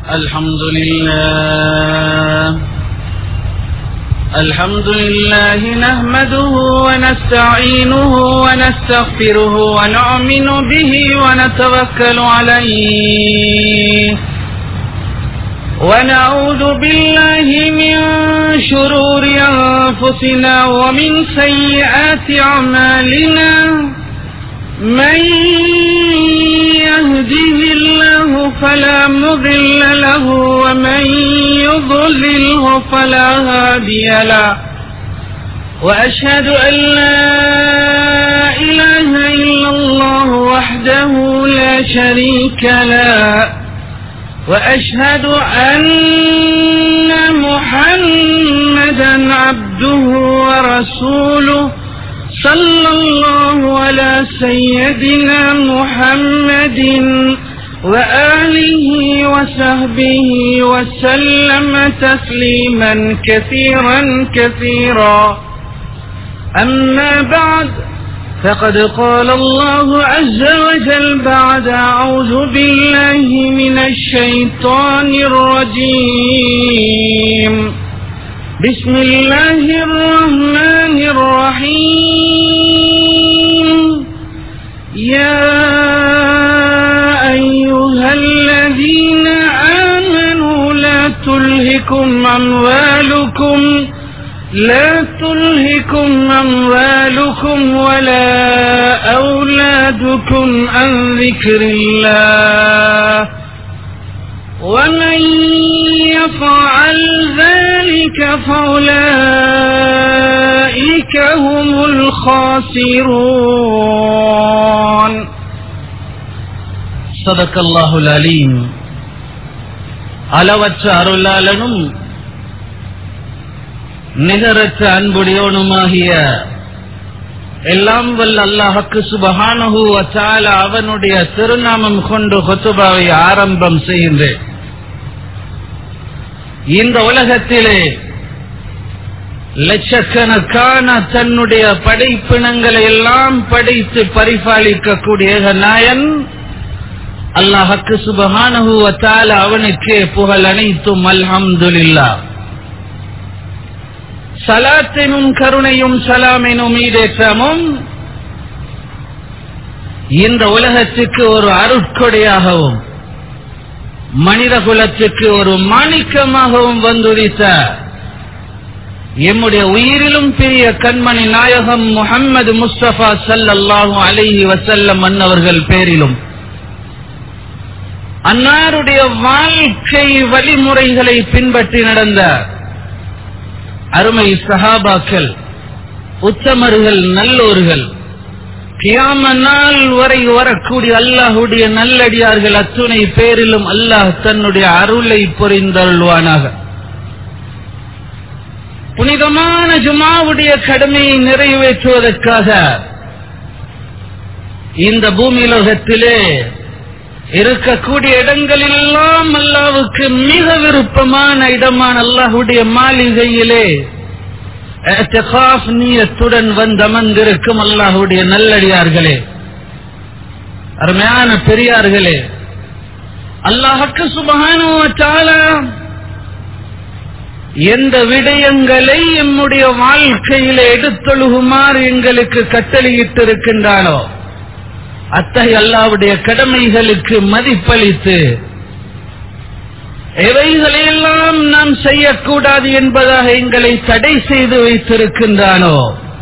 الحمد لله الحمد لله نحمده ونستعينه ونستغفره ونؤمن به ونتوكل عليه ونعوذ بالله من شرور أنفسنا ومن سيئات أعمالنا من يهده الله فلا مضل له ومن يضلله فلا هادي له وأشهد أن لا إله إلا الله وحده لا شريك له وأشهد أن محمدا عبده ورسوله صلى الله على سيدنا محمد وآله وصحبه وسلم تسليما كثيرا كثيرا أما بعد فقد قال الله عز وجل بعد أعوذ بالله من الشيطان الرجيم بسم الله الرحمن الرحيم يا أيها الذين آمنوا لا تلهكم أموالكم لا تلهكم أموالكم ولا أولادكم عن ذكر الله ومن يفعل ذلك فأولئك هم الخاسرون صدق الله العليم அளவற்ற அருளாளனும் நிகரற்ற அன்புடையோனுமாகிய எல்லாம் வல்ல அல்லாஹக்கு சுபஹானஹு வச்சால அவனுடைய திருநாமம் கொண்டு ஹொத்துபாவை ஆரம்பம் செய்கின்றேன் இந்த உலகத்திலே லட்சக்கணக்கான தன்னுடைய படைப்பினங்களை எல்லாம் படைத்து பரிபாலிக்கக்கூடிய நாயன் அல்லாஹக்கு சுபஹானஹு வச்சால அவனுக்கே புகழ் அனைத்தும் அல்ஹம்துலில்லா சலாத்தினும் கருணையும் சலாமினும் ஈடேற்றமும் இந்த உலகத்துக்கு ஒரு அருட்கொடையாகவும் மனித குலத்துக்கு ஒரு மாணிக்கமாகவும் வந்துரித்த எம்முடைய உயிரிலும் பெரிய கண்மணி நாயகம் முகம்மது முஸ்தபா சல்லல்லாஹு அலைஹி வசல்லம் அன்னவர்கள் பேரிலும் அன்னாருடைய வாழ்க்கை வழிமுறைகளை பின்பற்றி நடந்த அருமை சஹாபாக்கள் உத்தமர்கள் நல்லோர்கள் கியாம நாள் வரை வரக்கூடிய அல்லாஹுடைய நல்லடியார்கள் அத்துணை பேரிலும் அல்லாஹ் தன்னுடைய அருளை பொறிந்தருள்வானாக புனிதமான ஜுமாவுடைய கடமையை நிறைவேற்றுவதற்காக இந்த பூமியுலகத்திலே இருக்கக்கூடிய இடங்களெல்லாம் அல்லாவுக்கு மிக விருப்பமான இடமான அல்லாஹுடைய மாளிகையிலே நீயத்துடன் வந்தமர்ந்திருக்கும் அல்லாஹுடைய நல்லடியார்களே அருமையான பெரியார்களே அல்லாஹுக்கு சுபகான எந்த விடயங்களை எம்முடைய வாழ்க்கையில எடுத்தொழுகுமாறு எங்களுக்கு கட்டளையிட்டிருக்கின்றானோ அத்தகைய அல்லாவுடைய கடமைகளுக்கு மதிப்பளித்து எவைகளையெல்லாம் நாம் செய்யக்கூடாது என்பதாக எங்களை தடை செய்து வைத்திருக்கின்றானோ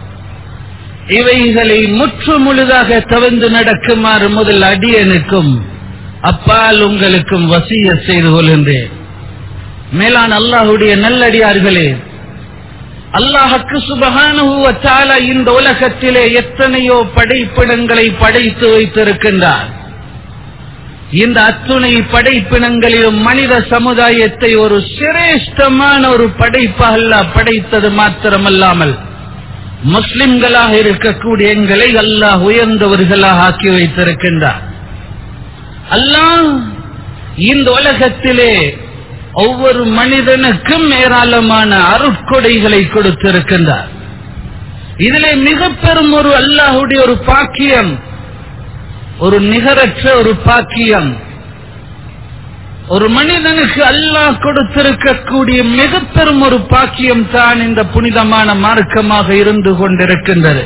இவைகளை முற்று முழுதாக தவிர்ந்து நடக்குமாறு முதல் அடியனுக்கும் அப்பால் உங்களுக்கும் வசிய செய்து கொள்கின்றேன் மேலான அல்லாஹுடைய நல்லடியார்களே அல்லாஹக்கு சுபகானுவத்தால இந்த உலகத்திலே எத்தனையோ படைப்பிடங்களை படைத்து வைத்திருக்கின்றார் இந்த அத்துணை படைப்பினங்களிலும் மனித சமுதாயத்தை ஒரு சிரேஷ்டமான ஒரு படைப்பாக படைத்தது மாத்திரமல்லாமல் முஸ்லிம்களாக இருக்கக்கூடிய எங்களை அல்லாஹ் உயர்ந்தவர்களாக ஆக்கி வைத்திருக்கின்றார் அல்லாஹ் இந்த உலகத்திலே ஒவ்வொரு மனிதனுக்கும் ஏராளமான அருட்கொடைகளை கொடுத்திருக்கின்றார் இதிலே மிக பெரும் ஒரு அல்லாஹுடைய ஒரு பாக்கியம் ஒரு நிகரற்ற ஒரு பாக்கியம் ஒரு மனிதனுக்கு அல்லாஹ் கொடுத்திருக்கக்கூடிய மிக பெரும் ஒரு பாக்கியம் தான் இந்த புனிதமான மார்க்கமாக இருந்து கொண்டிருக்கின்றது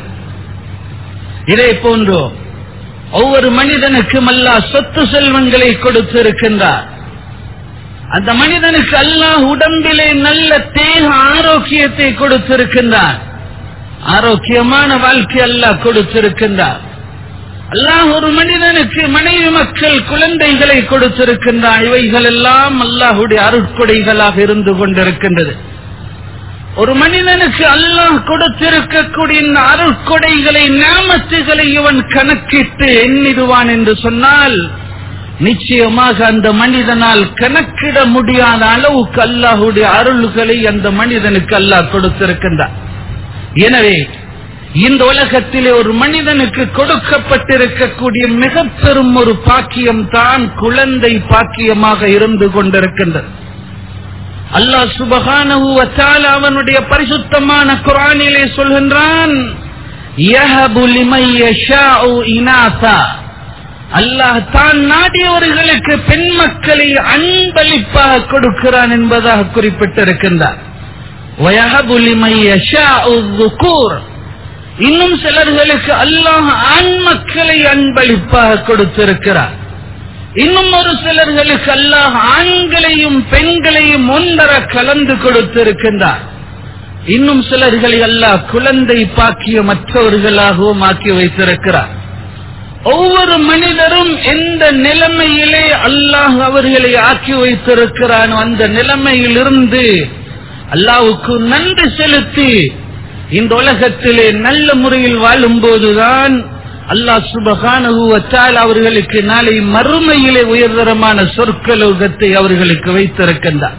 இதே போன்று ஒவ்வொரு மனிதனுக்கும் அல்லாஹ் சொத்து செல்வங்களை கொடுத்திருக்கின்றார் அந்த மனிதனுக்கு அல்லாஹ் உடம்பிலே நல்ல தேக ஆரோக்கியத்தை கொடுத்திருக்கின்றார் ஆரோக்கியமான வாழ்க்கை அல்லாஹ் கொடுத்திருக்கின்றார் அல்லாஹ் ஒரு மனிதனுக்கு மனைவி மக்கள் குழந்தைகளை கொடுத்திருக்கின்றார் இவைகள் எல்லாம் அல்லாஹுடைய அருட்கொடைகளாக இருந்து கொண்டிருக்கின்றது ஒரு மனிதனுக்கு அல்லாஹ் கொடுத்திருக்கக்கூடிய இந்த அருட்கொடைகளை நாமத்துகளை இவன் கணக்கிட்டு எண்ணிடுவான் என்று சொன்னால் நிச்சயமாக அந்த மனிதனால் கணக்கிட முடியாத அளவுக்கு அல்லாஹுடைய அருள்களை அந்த மனிதனுக்கு அல்லாஹ் கொடுத்திருக்கின்றார் எனவே இந்த உலகத்திலே ஒரு மனிதனுக்கு கொடுக்கப்பட்டிருக்கக்கூடிய மிக பெரும் ஒரு பாக்கியம் தான் குழந்தை பாக்கியமாக இருந்து கொண்டிருக்கின்றது அல்லாஹ் சுபகானஹு வ தஆலா அவனுடைய பரிசுத்தமான குர்ஆனிலே சொல்கின்றான் யஹபு லிமை யஷாஉ இனாசா அல்லாஹ் தான் நாடியவர்களுக்கு பெண் மக்களை அன்பளிப்பாக கொடுக்கிறான் என்பதாக குறிப்பிட்டிருக்கின்றார் வயஹபு லிமை யஷாஉ ذُكُورَ இன்னும் சிலர்களுக்கு அல்லாஹ் ஆண் மக்களை அன்பளிப்பாக கொடுத்திருக்கிறார் இன்னும் ஒரு சிலர்களுக்கு அல்லாஹ் ஆண்களையும் பெண்களையும் ஒன்றர கலந்து கொடுத்திருக்கின்றார் இன்னும் சிலர்களை அல்லாஹ் குழந்தை பாக்கிய மற்றவர்களாகவும் ஆக்கி வைத்திருக்கிறார் ஒவ்வொரு மனிதரும் எந்த நிலைமையிலே அல்லாஹ் அவர்களை ஆக்கி வைத்திருக்கிறான் அந்த நிலைமையிலிருந்து அல்லாவுக்கு நன்றி செலுத்தி இந்த உலகத்திலே நல்ல முறையில் வாழும் போதுதான் அல்லாஹ் சுபகானுவத்தால் அவர்களுக்கு நாளை மறுமையிலே உயர்தரமான சொற்கலோகத்தை அவர்களுக்கு வைத்திருக்கின்றார்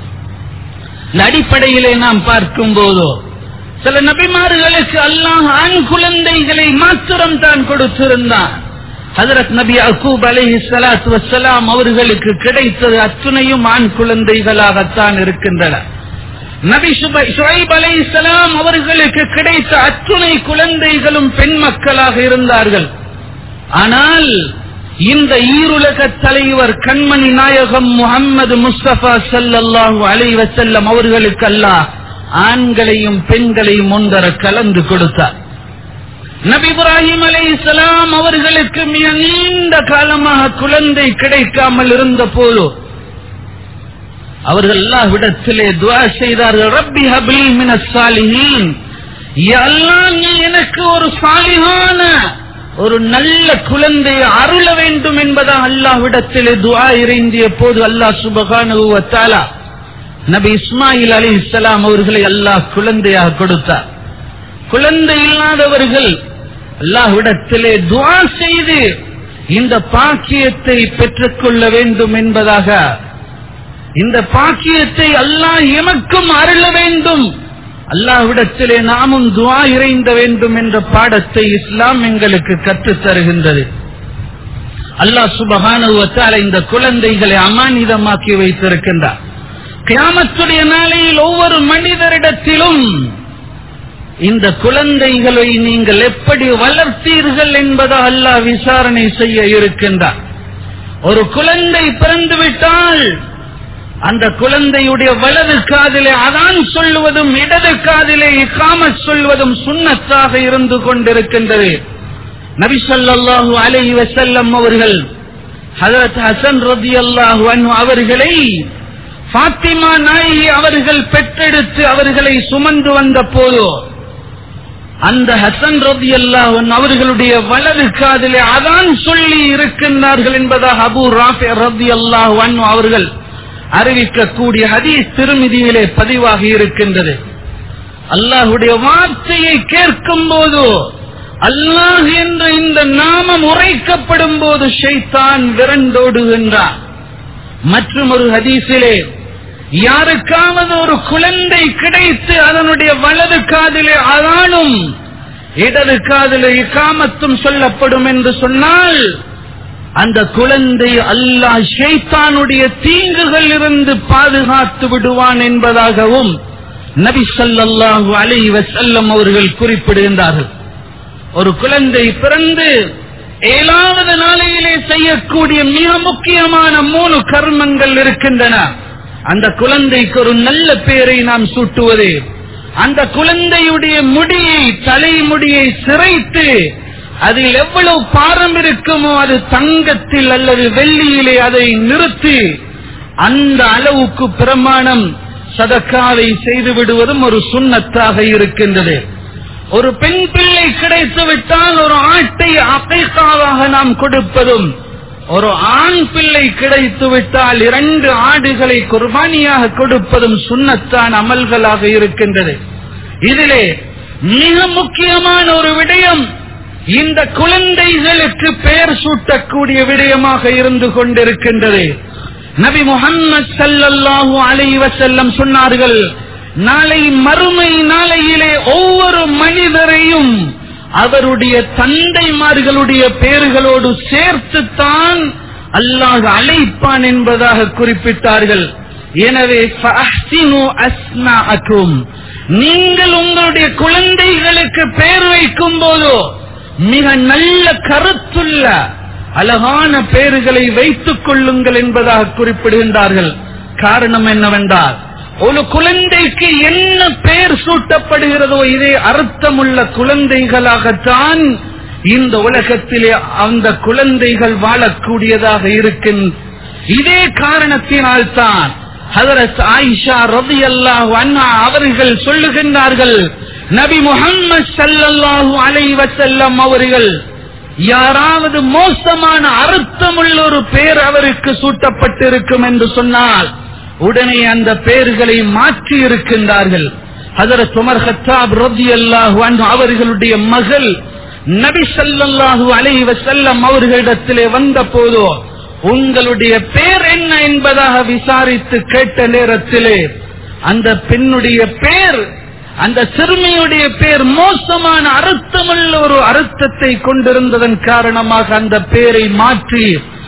இந்த அடிப்படையிலே நாம் பார்க்கும் போதோ சில நபிமார்களுக்கு அல்லாஹ் ஆண் குழந்தைகளை மாத்திரம் தான் கொடுத்திருந்தான் ஹதரத் நபி அக்கூப் அலைஹி ஸலாத்து வஸ்ஸலாம் அவர்களுக்கு கிடைத்தது அத்துணையும் ஆண் குழந்தைகளாகத்தான் இருக்கின்றன நபி ஷுஐப் அலைஹிஸ்ஸலாம் அவர்களுக்கு கிடைத்த அத்துணை குழந்தைகளும் பெண் மக்களாக இருந்தார்கள் ஆனால் இந்த ஈருலக தலைவர் கண்மணி நாயகம் முகம்மது முஸ்தபா ஸல்லல்லாஹு அலைஹி வஸல்லம் அவர்களுக்கு அல்லாஹ் ஆண்களையும் பெண்களையும் ஒன்றர கலந்து கொடுத்தார் நபி இப்ராஹிம் அலைஹிஸ்ஸலாம் அவர்களுக்கு மிக நீண்ட காலமாக குழந்தை கிடைக்காமல் இருந்த போது அவர்கள் அல்லாஹ்விடத்திலே துவா செய்தார்கள் ரப்பி ஹப்லி மினஸ் சாலிஹீன் யா அல்லாஹ் நீ எனக்கு ஒரு சாலிஹான ஒரு நல்ல குழந்தையை அருள வேண்டும் என்பதாக அல்லாஹ்விடத்திலே துவா இறைந்திய போது அல்லாஹ் சுபஹானஹு வ தஆலா நபி இஸ்மாயில் அலைஹிஸ்ஸலாம் அவர்களை அல்லாஹ் குழந்தையாக கொடுத்தார் குழந்தை இல்லாதவர்கள் அல்லாஹ்விடத்திலே துவா செய்து இந்த பாக்கியத்தை பெற்றுக்கொள்ள வேண்டும் என்பதாக இந்த பாக்கியத்தை அல்லாஹ் எமக்கும் அருள வேண்டும் அல்லாஹ்விடத்திலே நாமும் துவா இறைந்த வேண்டும் என்ற பாடத்தை இஸ்லாம் எங்களுக்கு கற்றுத் தருகின்றது அல்லாஹ் சுபகானுவத்தால் இந்த குழந்தைகளை அமானிதமாக்கி வைத்திருக்கின்றார் கியாமத்துடைய நாளையில் ஒவ்வொரு மனிதரிடத்திலும் இந்த குழந்தைகளை நீங்கள் எப்படி வளர்த்தீர்கள் என்பதை அல்லாஹ் விசாரணை செய்ய இருக்கின்றார் ஒரு குழந்தை பிறந்து விட்டால் அந்த குழந்தையுடைய வலது காதிலே அதான் சொல்லுவதும் இடது காதிலே இக்காமத் சொல்வதும் சுண்ணத்தாக இருந்து கொண்டிருக்கின்றது நபி ஸல்லல்லாஹு அலைஹி வஸல்லம் அவர்கள் ஹஜரத் ஹசன் ரலியல்லாஹு அன்ஹு அவர்களை ஃபாத்திமா நாயகி அவர்கள் பெற்றெடுத்து அவர்களை சுமந்து வந்த போது அந்த ஹசன் ரலியல்லாஹு அன்ஹு அவர்களுடைய வலது காதிலே அதான் சொல்லி இருக்கின்றார்கள் என்பதாக அபூ ராஃபி ரலியல்லாஹு அன்ஹு அவர்கள் அறிவிக்கக்கூடிய ஹதீஸ் திருமிதியிலே பதிவாகி இருக்கின்றது அல்லாஹுடைய வார்த்தையை கேட்கும் போது அல்லாஹ் என்ற இந்த நாமம் உரைக்கப்படும் போது ஷைத்தான் விரண்டோடுகின்றார் மற்றும் ஒரு ஹதீஸிலே யாருக்காவது ஒரு குழந்தை கிடைத்து அதனுடைய வலது காதிலே அதானும் இடது காதிலே இக்காமத்தும் சொல்லப்படும் என்று சொன்னால் அந்த குழந்தை அல்லாஹ் ஷைத்தானுடைய தீங்குகள் இருந்து பாதுகாத்து விடுவான் என்பதாகவும் நபி ஸல்லல்லாஹு அலைஹி வஸல்லம் அவர்கள் குறிப்பிடுகின்றார்கள் ஒரு குழந்தை பிறந்து ஏழாவது நாளையிலே செய்யக்கூடிய மிக முக்கியமான மூணு கர்மங்கள் இருக்கின்றன அந்த குழந்தைக்கு ஒரு நல்ல பெயரை நாம் சூட்டுவது அந்த குழந்தையுடைய முடியை தலைமுடியை சிரைத்து அதில் எவ்வளவு பாரம் இருக்குமோ அது தங்கத்தில் அல்லது வெள்ளியிலே அதை நிறுத்தி அந்த அளவுக்கு பிரமாணம் சதக்காவை செய்து விடுவதும் ஒரு சுண்ணத்தாக இருக்கின்றது ஒரு பெண் பிள்ளை கிடைத்து விட்டால் ஒரு ஆட்டை அகைக்காவாக நாம் கொடுப்பதும் ஒரு ஆண் பிள்ளை கிடைத்து விட்டால் இரண்டு ஆடுகளை குர்பானியாக கொடுப்பதும் சுண்ணத்தான் அமல்களாக இருக்கின்றது இதிலே மிக முக்கியமான ஒரு விடயம் இந்த குழந்தைகளுக்கு பெயர் சூட்டக்கூடிய விடயமாக இருந்து கொண்டிருக்கின்றது நபி முகம்மது சல்லல்லாஹு அலைஹி வஸல்லம் சொன்னார்கள் நாளை மறுமை நாளையிலே ஒவ்வொரு மனிதரையும் அவருடைய தந்தைமார்களுடைய பெயர்களோடு சேர்த்துத்தான் அல்லாஹ் அழைப்பான் என்பதாக குறிப்பிட்டார்கள் எனவே ஃபஅஹ்சினு அஸ்மாஅக்கும். நீங்கள் உங்களுடைய குழந்தைகளுக்கு பெயர் வைக்கும் போதோ மிக நல்ல கருத்துள்ள அழகான பெயர்களை வைத்துக் கொள்ளுங்கள் என்பதாக குறிப்பிடுகின்றார்கள் காரணம் என்னவென்றால் ஒரு குழந்தைக்கு என்ன பெயர் சூட்டப்படுகிறதோ இதே அர்த்தமுள்ள குழந்தைகளாகத்தான் இந்த உலகத்திலே அந்த குழந்தைகள் வாழக்கூடியதாக இருக்கின் இதே காரணத்தினால் தான் ஹதரத் ஆயிஷா ரதி அல்லாஹு அண்ணா அவர்கள் சொல்லுகின்றார்கள் நபி முகம்மது ஸல்லல்லாஹு அலைஹி வஸல்லம் அவர்கள் யாராவது மோசமான அர்த்தமுள்ள ஒரு பெயர் அவருக்கு சூட்டப்பட்டிருக்கும் என்று சொன்னால் உடனே அந்த பெயர்களை மாற்றி இருக்கின்றார்கள் ஹதரத் உமர் ஹத்தாப் ரலியல்லாஹு அன்ஹு அவர்களுடைய மகள் நபி ஸல்லல்லாஹு அலைஹி வஸல்லம் அவர்களிடத்திலே வந்த போதோ உங்களுடைய பெயர் என்ன என்பதாக விசாரித்து கேட்ட நேரத்திலே அந்த பெண்ணுடைய பெயர் அந்த சிறுமியுடைய பெயர் மோசமான அர்த்தமுள்ள ஒரு அர்த்தத்தை கொண்டிருந்ததன் காரணமாக அந்த பெயரை மாற்றி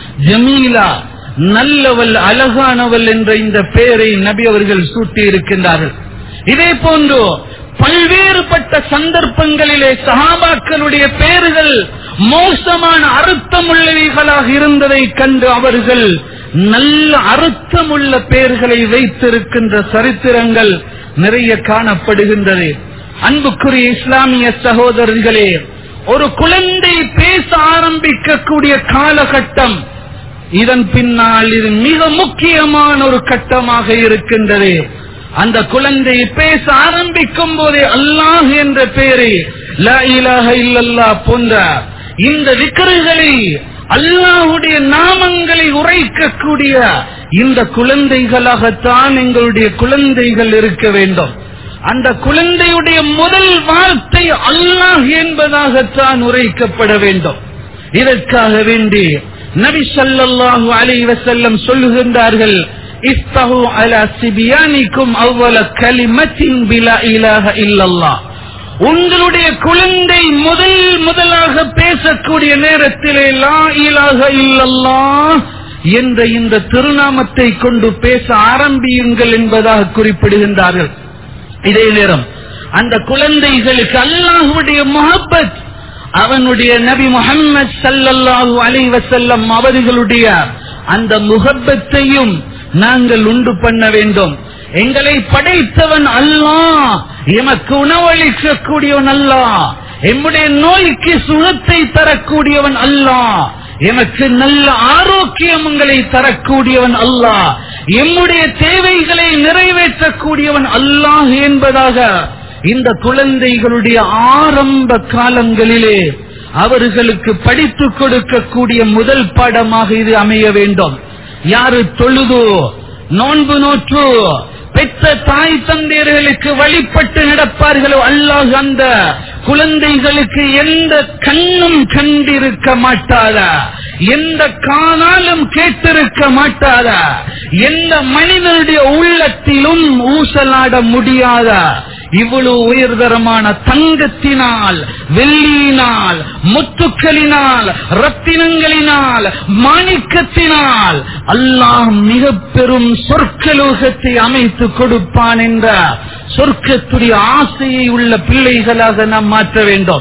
ஜமீலா நல்லவள் அழகானவள் என்ற இந்த பெயரை நபி அவர்கள் சூட்டி இருக்கின்றார்கள் இதே போன்று பல்வேறுபட்ட சந்தர்ப்பங்களிலே சஹாபாக்களுடைய பெயர்கள் மோசமான அர்த்தமுள்ளவைகளாக இருந்ததை கண்டு அவர்கள் நல்ல அர்த்தமுள்ள பெயர்களை வைத்திருக்கின்ற சரித்திரங்கள் நிறைய காணப்படுகின்றது அன்புக்குரிய இஸ்லாமிய சகோதரர்களே ஒரு குழந்தை பேச ஆரம்பிக்கக்கூடிய காலகட்டம் இதன் பின்னால் இது மிக முக்கியமான ஒரு கட்டமாக இருக்கின்றது அந்த குழந்தை பேச ஆரம்பிக்கும் போதே அல்லாஹ் என்ற பெயரை லா இலாஹ இல்லல்லாஹ் போன்ற இந்த விக்கர்களை அல்லாஹுடைய நாமங்களை உரைக்கக்கூடிய இந்த குழந்தைகளாகத்தான் எங்களுடைய குழந்தைகள் இருக்க வேண்டும் அந்த குழந்தையுடைய முதல் வார்த்தை அல்லாஹ் என்பதாகத்தான் உரைக்கப்பட வேண்டும் இதற்காக வேண்டி நபி ஸல்லல்லாஹு அலைஹி வஸல்லம் சொல்லுகின்றார்கள் இஸ்தஹு அலா சிபியானிக்கும் அவ்வல கலிமத்தின் பிலா இலாஹ இல்லல்லாஹ் உங்களுடைய குழந்தை முதல் முதலாக பேசக்கூடிய நேரத்திலே லா இலாஹ இல்லல்லாஹ் என்ற இந்த திருநாமத்தை கொண்டு பேச ஆரம்பியுங்கள் என்பதாக குறிப்பிடுகின்றார்கள் இதே நேரம் அந்த குழந்தைகளுக்கு அல்லாஹுடைய முகப்பத் அவனுடைய நபி முகம்மது சல்லல்லாஹு அலைஹி வஸல்லம் அவர்களுடைய அந்த முகப்பத்தையும் நாங்கள் உண்டு பண்ண வேண்டும் எங்களை படைத்தவன் அல்லாஹ் எமக்கு உணவளிக்க கூடியவன் அல்லாஹ் எம்முடைய நோய்க்கு சுகத்தை தரக்கூடியவன் அல்லாஹ் எமக்கு நல்ல ஆரோக்கியங்களை தரக்கூடியவன் அல்லாஹ் எம்முடைய தேவைகளை நிறைவேற்றக்கூடியவன் அல்லாஹ் என்பதாக இந்த குழந்தைகளுடைய ஆரம்ப காலங்களிலே அவர்களுக்கு படித்துக் கொடுக்கக்கூடிய முதல் பாடமாக இது அமைய வேண்டும் யாரு தொழுதோ நோன்பு நோற்று பெற்ற தாய் தந்தையர்களுக்கு வழிபட்டு நடப்பார்களோ அல்லாஹ் அந்த குழந்தைகளுக்கு எந்த கண்ணும் கண்டிருக்க மாட்டாத எந்த காணாலும் கேட்டிருக்க மாட்டாத எந்த மனிதனுடைய உள்ளத்திலும் ஊசலாட முடியாத இவ்வளவு உயர்தரமான தங்கத்தினால் வெள்ளியினால் முத்துக்களினால் ரத்தினங்களினால் மாணிக்கத்தினால் அல்லாஹ் மிக பெரும் சொர்க்கலோகத்தை அமைத்து கொடுப்பான் என்ற சொர்க்கத்துடைய ஆசையை உள்ள பிள்ளைகளாக நாம் மாற்ற வேண்டும்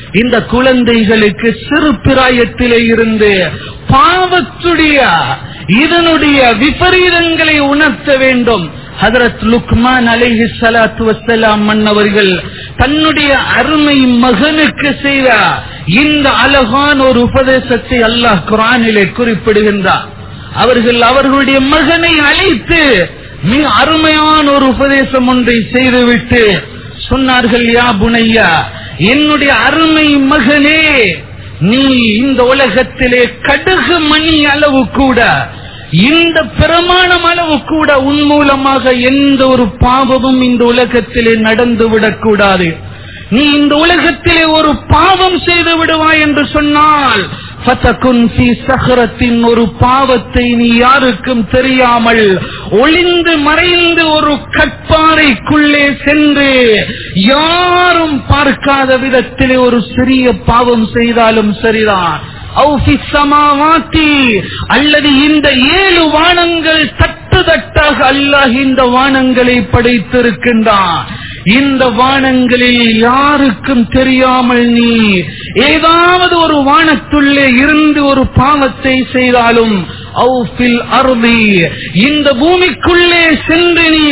இந்த குழந்தைகளுக்கு சிறு பிராயத்திலே இருந்து பாவத்துடைய இதனுடைய விபரீதங்களை உணர்த்த வேண்டும் ஹதரத் லுக்மான் அலைஹி ஸலாத்து வஸ்ஸலாம் மன்னவர்கள் தன்னுடைய அருமை மகனுக்கு செய்த இந்த அழகான ஒரு உபதேசத்தை அல்லாஹ் குரானிலே குறிப்பிடுகின்றார் அவர்கள் அவர்களுடைய மகனை அழைத்து மிக அருமையான ஒரு உபதேசம் ஒன்றை செய்துவிட்டு சொன்னார்கள் யா புனையா என்னுடைய அருமை மகனே நீ இந்த உலகத்திலே கடுகு மணி அளவு கூட இந்த பிரமாணம் அளவு கூட உன் மூலமாக எந்த ஒரு பாவமும் இந்த உலகத்திலே நடந்து விடக்கூடாது நீ இந்த உலகத்திலே ஒரு பாவம் செய்து விடுவாய் என்று சொன்னால் ஃபதகுன் ஃபீ சஹரத்தின் ஒரு பாவத்தை நீ யாருக்கும் தெரியாமல் ஒளிந்து மறைந்து ஒரு கட்பாறைக்குள்ளே சென்று யாரும் பார்க்காத விதத்திலே ஒரு சிறிய பாவம் செய்தாலும் சரிதான் அவு ஃபி ஸமாவாத்தி, அல்லது இந்த ஏழு வானங்கள் தட்டு தட்டாக அல்லாஹ் இந்த வானங்களை படைத்திருக்கின்றான் இந்த வானங்களில் யாருக்கும் தெரியாமல் நீ ஏதாவது ஒரு வானத்துள்ளே இருந்து ஒரு பாவத்தை செய்தாலும் அவுஃபில் அருதி இந்த பூமிக்குள்ளே சென்று நீ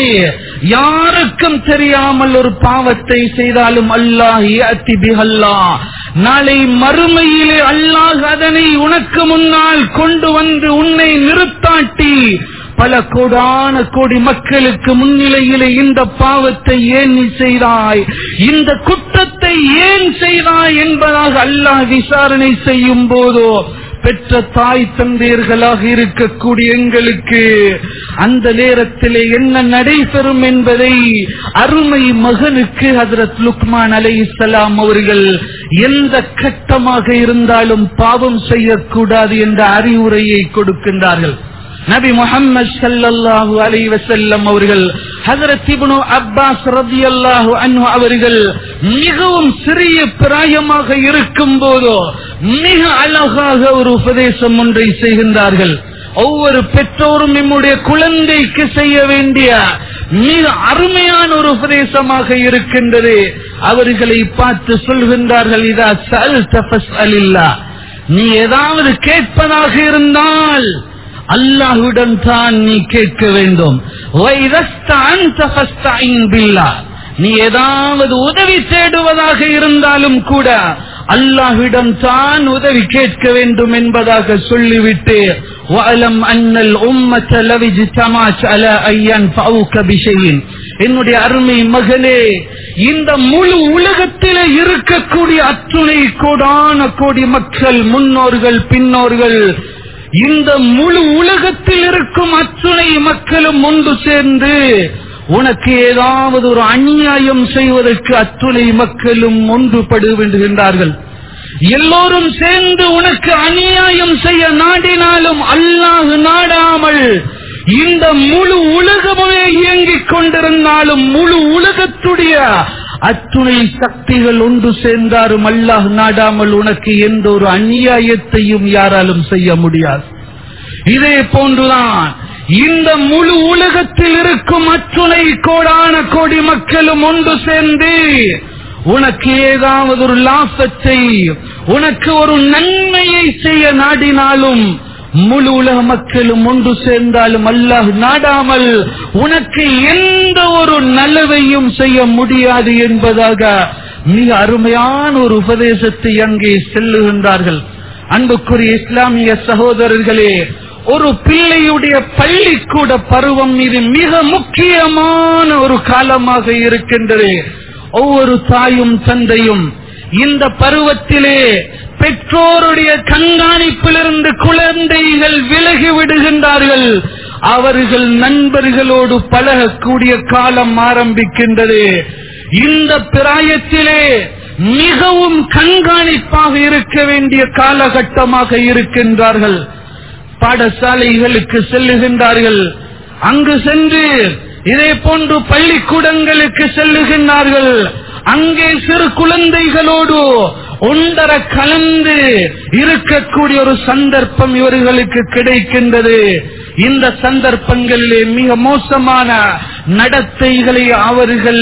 யாருக்கும் தெரியாமல் ஒரு பாவத்தை செய்தாலும் அல்லாஹ் யஅதி பிஹல்லாஹ் நாளை மறுமையிலே அல்லாஹ் அதனை உனக்கு முன்னால் கொண்டு வந்து உன்னை நிறுத்தாட்டி பல கோடான கோடி மக்களுக்கு முன்னிலையிலே இந்த பாவத்தை ஏன் நீ செய்தாய் இந்த குற்றத்தை ஏன் செய்தாய் என்பதாக அல்லாஹ் விசாரணை செய்யும் போதோ பெற்ற தாய் தந்தையர்களாக இருக்கக்கூடிய எங்களுக்கு அந்த நேரத்திலே என்ன நடைபெறும் என்பதை அருமை மகனுக்கு ஹதரத் லுக்மான் அலை அவர்கள் எந்த கட்டமாக இருந்தாலும் பாவம் செய்யக்கூடாது என்ற அறிவுரையை கொடுக்கின்றார்கள் நபி முஹம்மது ஸல்லல்லாஹு அலைஹி வஸல்லம் அவர்கள் ஹஜரத் இப்னு அப்பாஸ் ரலியல்லாஹு அன்ஹு அவர்கள் மிகவும் சிறிய பிராயமாக இருக்கும் போதோ மிக அழகாக ஒரு உபதேசம் ஒன்றை செய்கின்றார்கள் ஒவ்வொரு பெற்றோரும் நம்முடைய குழந்தைக்கு செய்ய வேண்டிய மிக அருமையான ஒரு உபதேசமாக இருக்கின்றது அவர்களை பார்த்து சொல்கின்றார்கள் இதா சல் தபஸ் அலில்லா நீ ஏதாவது கேட்பதாக இருந்தால் அல்லாஹுடன் தான் நீ கேட்க வேண்டும் وَإِذَسْتَعَنْتَ فَاسْتَعِنْ بِاللَّهِ. நீ ஏதாவது உதவி தேடுவதாக இருந்தாலும் கூட அல்லாஹ்விடம் தான் உதவி கேட்க வேண்டும் என்பதாக சொல்லிவிட்டு وَأَلَمْ أَنَّ الْأُمَّةَ لَوِ اجْتَمَعَتْ عَلَى أَن يَنفَعُوكَ بِشَيْءٍ என்னுடைய அருமை மகனே இந்த முழு உலகத்திலே இருக்கக்கூடிய அத்துணை கோடான கோடி மக்கள் முன்னோர்கள் பின்னோர்கள் இந்த முழு உலகத்தில் இருக்கும் அத்துணை மக்களும் ஒன்று சேர்ந்து உனக்கு ஏதாவது ஒரு அநியாயம் செய்வதற்கு அத்துணை மக்களும் ஒன்றுபடு வேண்டுகின்றார்கள் எல்லோரும் சேர்ந்து உனக்கு அநியாயம் செய்ய நாடினாலும் அல்லாஹ் நாடாமல் இந்த முழு உலகமே இயங்கிக் கொண்டிருந்தாலும் முழு உலகத்துடைய அத்துணை சக்திகள் ஒன்று சேர்ந்தாரும் அல்லாஹ் நாடாமல் உனக்கு எந்த ஒரு அநியாயத்தையும் யாராலும் செய்ய முடியாது இதே போன்றுதான் இந்த முழு உலகத்தில் இருக்கும் அத்துணை கோடான கோடி மக்களும் ஒன்று சேர்ந்து உனக்கு ஏதாவது ஒரு லாபத்தை உனக்கு ஒரு நன்மையை செய்ய நாடினாலும் முழு உலக மக்களும் ஒன்று சேர்ந்தாலும் அல்லாஹ் நாடாமல் உனக்கு எந்த ஒரு நல்லதையும் செய்ய முடியாது என்பதாக மிக அருமையான ஒரு உபதேசத்தை அங்கே செல்லுகின்றார்கள் அன்புக்குரிய இஸ்லாமிய சகோதரர்களே ஒரு பிள்ளையுடைய பள்ளிக்கூட பருவம் இது மிக முக்கியமான ஒரு காலமாக இருக்கின்றது ஒவ்வொரு தாயும் தந்தையும் இந்த பருவத்திலே பெற்றோருடைய கண்காணிப்பிலிருந்து குழந்தைகள் விலகி விடுகின்றார்கள் அவர்கள் நண்பர்களோடு பழகக்கூடிய காலம் ஆரம்பிக்கின்றது இந்த பிராயத்திலே மிகவும் கண்காணிப்பாக இருக்க வேண்டிய காலகட்டமாக இருக்கின்றார்கள் பாடசாலைகளுக்கு செல்லுகின்றார்கள் அங்கு சென்று இதே போன்று பள்ளிக்கூடங்களுக்கு செல்லுகின்றார்கள் அங்கே சிறு குழந்தைகளோடு ஒன்றர கலந்து இருக்கக்கூடிய ஒரு சந்தர்ப்பம் இவர்களுக்கு கிடைக்கின்றது இந்த சந்தர்ப்பங்களிலே மிக மோசமான நடத்தைகளை அவர்கள்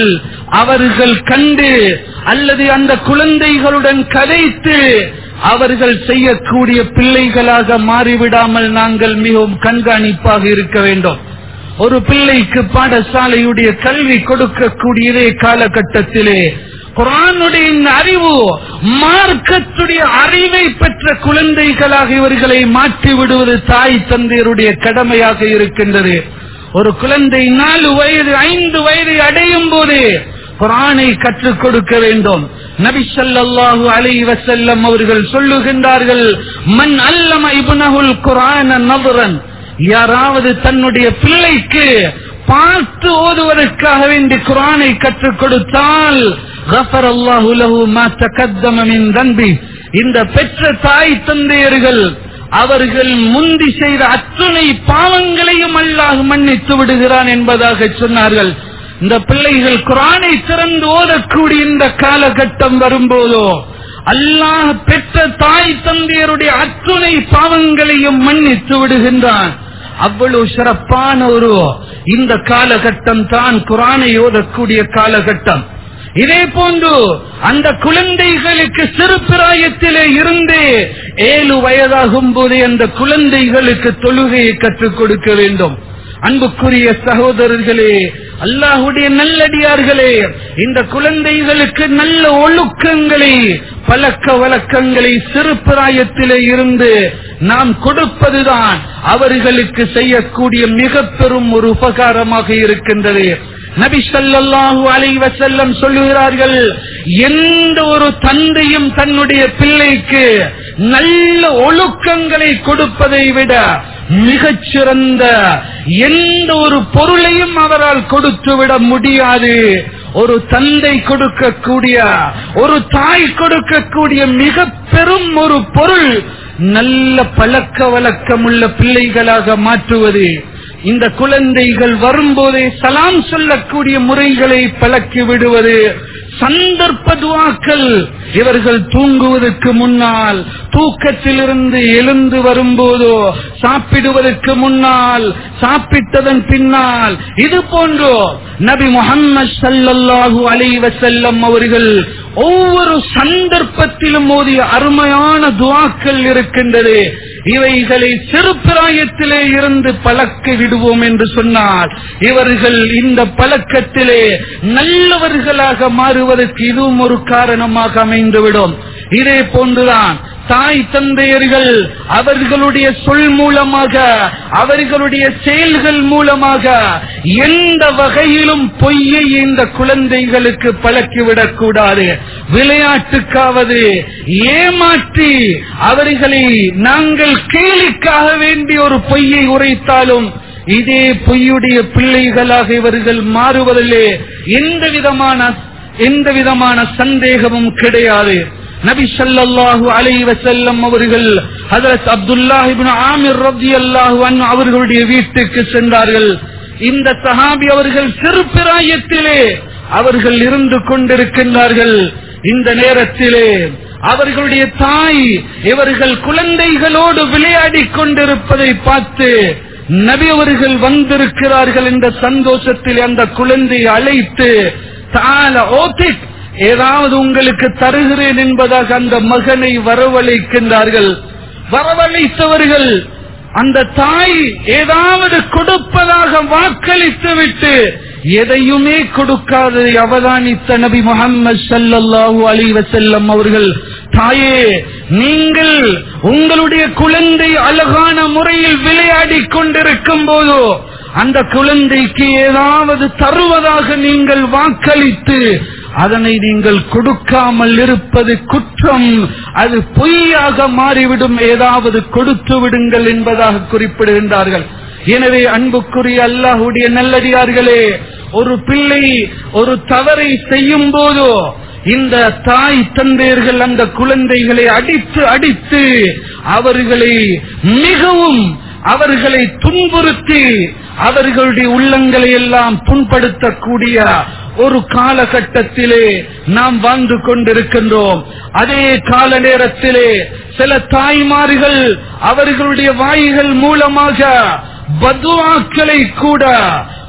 அவர்கள் கண்டு அல்லது அந்த குழந்தைகளுடன் கதைத்து அவர்கள் செய்யக்கூடிய பிள்ளைகளாக மாறிவிடாமல் நாங்கள் மிகவும் கண்காணிப்பாக இருக்க வேண்டும் ஒரு பிள்ளைக்கு பாடசாலையுடைய கல்வி கொடுக்கக்கூடிய இதே காலகட்டத்திலே குரானுடைய இந்த அறிவு மார்க்கத்துடைய அறிவை பெற்ற குழந்தைகளாக இவர்களை மாற்றி விடுவது தாய் தந்தையருடைய கடமையாக இருக்கின்றது ஒரு குழந்தை நாலு வயது ஐந்து வயது அடையும் போது குரானை கற்றுக் கொடுக்க வேண்டும் நபி ஸல்லல்லாஹு அலைஹி வஸல்லம் அவர்கள் சொல்லுகின்றார்கள் மன் அல்லம இப்னஹுல் குர்ஆன நظرன் யாராவது தன்னுடைய பிள்ளைக்கு பார்த்து ஓதுவதற்காக வேண்டி குரானை கற்றுக் கொடுத்தால் غفر الله له ما تقدم من ذنبه இந்த பெற்ற தாய் தந்தையர்கள் அவர்கள் முந்தி செய்த அத்துணை பாவங்களையும் அல்லாஹ் மன்னித்து விடுகிறான் என்பதாக சொன்னார்கள் இந்த பிள்ளைகள் குரானை திறந்து ஓதக்கூடிய இந்த காலகட்டம் வரும்போதோ அல்லாஹ் பெற்ற தாய் தந்தையருடைய அத்துணை பாவங்களையும் மன்னித்து விடுகின்றான் அவ்வளவு சிறப்பான ஒரு இந்த காலகட்டம் தான் குரானை ஓதக்கூடிய காலகட்டம் இதே போன்று அந்த குழந்தைகளுக்கு சிறு பிராயத்திலே இருந்து ஏழு வயதாகும் போதே அந்த குழந்தைகளுக்கு தொழுகையை கற்றுக் கொடுக்க வேண்டும் அன்புக்குரிய சகோதரர்களே அல்லாஹுடைய நல்லடியார்களே இந்த குழந்தைகளுக்கு நல்ல ஒழுக்கங்களை பழக்க வழக்கங்களை சிறு பிராயத்திலே இருந்து நாம் கொடுப்பதுதான் அவர்களுக்கு செய்யக்கூடிய மிக பெரும் ஒரு உபகாரமாக இருக்கின்றது நபி ஸல்லல்லாஹு அலைஹி வஸல்லம் சொல்லுகிறார்கள் எந்த ஒரு தந்தையும் தன்னுடைய பிள்ளைக்கு நல்ல ஒழுக்கங்களை கொடுப்பதை விட மிகச் சிறந்த எந்த ஒரு பொருளையும் அவரால் கொடுத்து விட முடியாது ஒரு தந்தை கொடுக்கக்கூடிய ஒரு தாய் கொடுக்கக்கூடிய மிக பெரும் ஒரு பொருள் நல்ல பழக்க வழக்கமுள்ள பிள்ளைகளாக மாற்றுவது இந்த குழந்தைகள் வரும்போதே சலாம் சொல்லக்கூடிய முறைகளை பழக்கி விடுவது சந்தர்ப்ப துவாக்கள் இவர்கள் தூங்குவதற்கு முன்னால் தூக்கத்திலிருந்து எழுந்து வரும்போதோ சாப்பிடுவதற்கு முன்னால் சாப்பிட்டதன் பின்னால் இது போன்றோ நபி முகம்மது சல்லல்லாஹு அலைஹி வஸல்லம் அவர்கள் ஒவ்வொரு சந்தர்ப்பத்திலும் ஓதிய அருமையான துவாக்கள் இருக்கின்றது இவைகளை சிறு பிராயத்திலே இருந்து பழக்க விடுவோம் என்று சொன்னால் இவர்கள் இந்த பழக்கத்திலே நல்லவர்களாக மாறுவதற்கு இதுவும் ஒரு காரணமாக அமைந்துவிடும் இதே போன்றுதான் தாய் தந்தையர்கள் அவர்களுடைய சொல் மூலமாக அவர்களுடைய செயல்கள் மூலமாக எந்த வகையிலும் பொய்யை இந்த குழந்தைகளுக்கு பழக்கிவிடக் கூடாது விளையாட்டுக்காவது ஏமாற்றி அவர்களை நாங்கள் கேலிக்காக வேண்டிய ஒரு பொய்யை உரைத்தாலும் இதே பொய்யுடைய பிள்ளைகளாக இவர்கள் மாறுவதிலே எந்த விதமான எந்த விதமான சந்தேகமும் கிடையாது நபி ஸல்லல்லாஹு அலைஹி வஸல்லம் அவர்கள் ஹஜரத் அப்துல்லாஹ் இப்னு ஆமிர் ரலியல்லாஹு அன்ஹு அவர்களுடைய வீட்டுக்கு சென்றார்கள் இந்த சஹாபி அவர்கள் சிறு பிராயத்திலே அவர்கள் இருந்து கொண்டிருக்கின்றார்கள் இந்த நேரத்திலே அவர்களுடைய தாய் இவர்கள் குழந்தைகளோடு விளையாடிக் கொண்டிருப்பதை பார்த்து நபி அவர்கள் வந்திருக்கிறார்கள் என்ற சந்தோஷத்தில் அந்த குழந்தையை அழைத்து தால ஓதிக் ஏதாவது உங்களுக்கு தருகிறேன் என்பதாக அந்த மகனை வரவழைக்கின்றார்கள் வரவழைத்தவர்கள் அந்த தாய் ஏதாவது கொடுப்பதாக வாக்களித்து விட்டு எதையுமே கொடுக்காது அவதானித்த நபி முகம்மது ஸல்லல்லாஹு அலைஹி வஸல்லம் அவர்கள் தாயே நீங்கள் உங்களுடைய குழந்தை அழகான முறையில் விளையாடிக் கொண்டிருக்கும் போதோ அந்த குழந்தைக்கு ஏதாவது தருவதாக நீங்கள் வாக்களித்து அதனை நீங்கள் கொடுக்காமல் இருப்பது குற்றம் அது பொய்யாக மாறிவிடும் ஏதாவது கொடுத்து விடுங்கள் என்பதாக குறிப்பிடுகின்றார்கள் எனவே அன்புக்குரிய அல்லாஹுடைய நல்லடியார்களே ஒரு பிள்ளை ஒரு தவறை செய்யும் போதோ இந்த தாய் தந்தையர்கள் அந்த குழந்தைகளை அடித்து அடித்து அவர்களை மிகவும் அவர்களை துன்புறுத்தி அவர்களுடைய உள்ளங்களை எல்லாம் புண்படுத்தக்கூடிய ஒரு காலகட்டத்திலே நாம் வாழ்ந்து கொண்டிருக்கின்றோம் அதே கால நேரத்திலே சில தாய்மார்கள் அவர்களுடைய வாய்கள் மூலமாக பதுவாக்களை கூட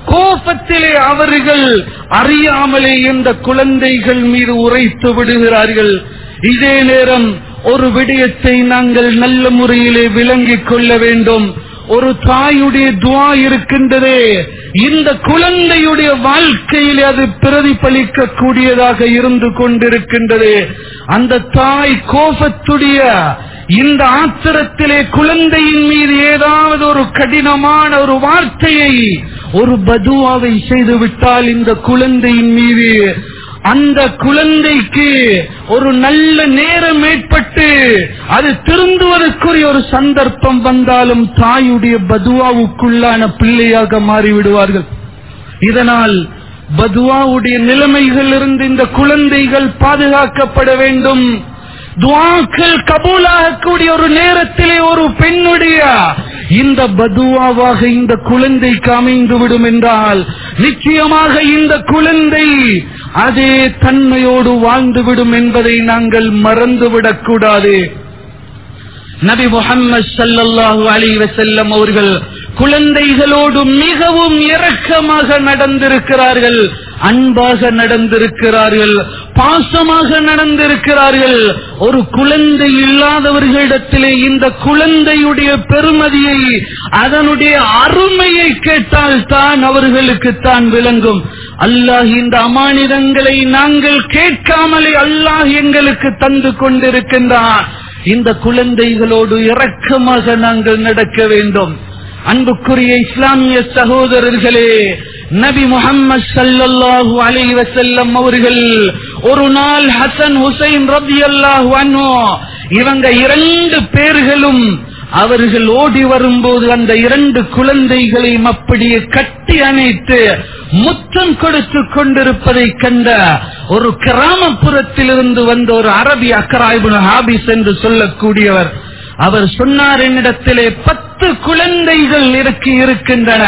கோபத்திலே அவர்கள் அறியாமலே இந்த குழந்தைகள் மீது உரைத்து விடுகிறார்கள் இதே நேரம் ஒரு விடயத்தை நாங்கள் நல்ல முறையிலே விளங்கிக் கொள்ள வேண்டும் ஒரு தாயுடைய துவா இருக்கின்றதே இந்த குழந்தையுடைய வாழ்க்கையில் அது பிரதிபலிக்க கூடியதாக இருந்து கொண்டிருக்கின்றது அந்த தாய் கோபத்துடைய இந்த ஆத்திரத்திலே குழந்தையின் மீது ஏதாவது ஒரு கடினமான ஒரு வார்த்தையை ஒரு பதுவாவை செய்து விட்டால் இந்த குழந்தையின் மீது அந்த குழந்தைக்கு ஒரு நல்ல நேரம் ஏற்பட்டு அது திருந்துவதற்குரிய ஒரு சந்தர்ப்பம் வந்தாலும் தாயுடைய பதுவாவுக்குள்ளான பிள்ளையாக மாறிவிடுவார்கள் இதனால் பதுவாவுடைய நிலைமைகளிலிருந்து இந்த குழந்தைகள் பாதுகாக்கப்பட வேண்டும் துவாக்கள் கபூலாகக்கூடிய ஒரு நேரத்திலே ஒரு பெண்ணுடைய இந்த பதுவாவாக இந்த குழந்தைக்கு அமைந்து விடும் என்றால் நிச்சயமாக இந்த குழந்தை அதே தன்மையோடு வாழ்ந்துவிடும் என்பதை நாங்கள் மறந்துவிடக் கூடாது நபி முகம்மது சல்லல்லாஹு அலைஹி வஸல்லம் அவர்கள் குழந்தைகளோடு மிகவும் இரக்கமாக நடந்திருக்கிறார்கள் அன்பாக நடந்திருக்கிறார்கள் பாசமாக நடந்திருக்கிறார்கள் ஒரு குழந்தை இல்லாதவர்களிடத்திலே இந்த குழந்தையுடைய பெருமதியை அதனுடைய அருமையை கேட்டால் தான் அவர்களுக்கு தான் விளங்கும் அல்லாஹ் இந்த அமானிதங்களை நாங்கள் கேட்காமலே அல்லாஹ் எங்களுக்கு தந்து கொண்டிருக்கின்றான் இந்த குழந்தைகளோடு இரக்கமாக நாங்கள் நடக்க வேண்டும் அன்புக்குரிய இஸ்லாமிய சகோதரர்களே நபி முகம்மது சல்லல்லாஹு அலைஹி வஸல்லம் அவர்கள் ஒரு நாள் ஹசன் ஹுசைன் ரபியல்லாஹு அன்ஹு இவங்க இரண்டு பேர்களும் அவர்கள் ஓடி வரும்போது அந்த இரண்டு குழந்தைகளையும் அப்படியே கட்டி அணைத்து முத்தம் கொடுத்து கொண்டிருப்பதை கண்ட ஒரு கிராமப்புறத்திலிருந்து வந்த ஒரு அரபி அக்கராய்புன ஹாபிஸ் என்று சொல்லக்கூடியவர் அவர் சொன்னார் என்னிடத்திலே பத்து குழந்தைகள் இருக்கு இருக்கின்றன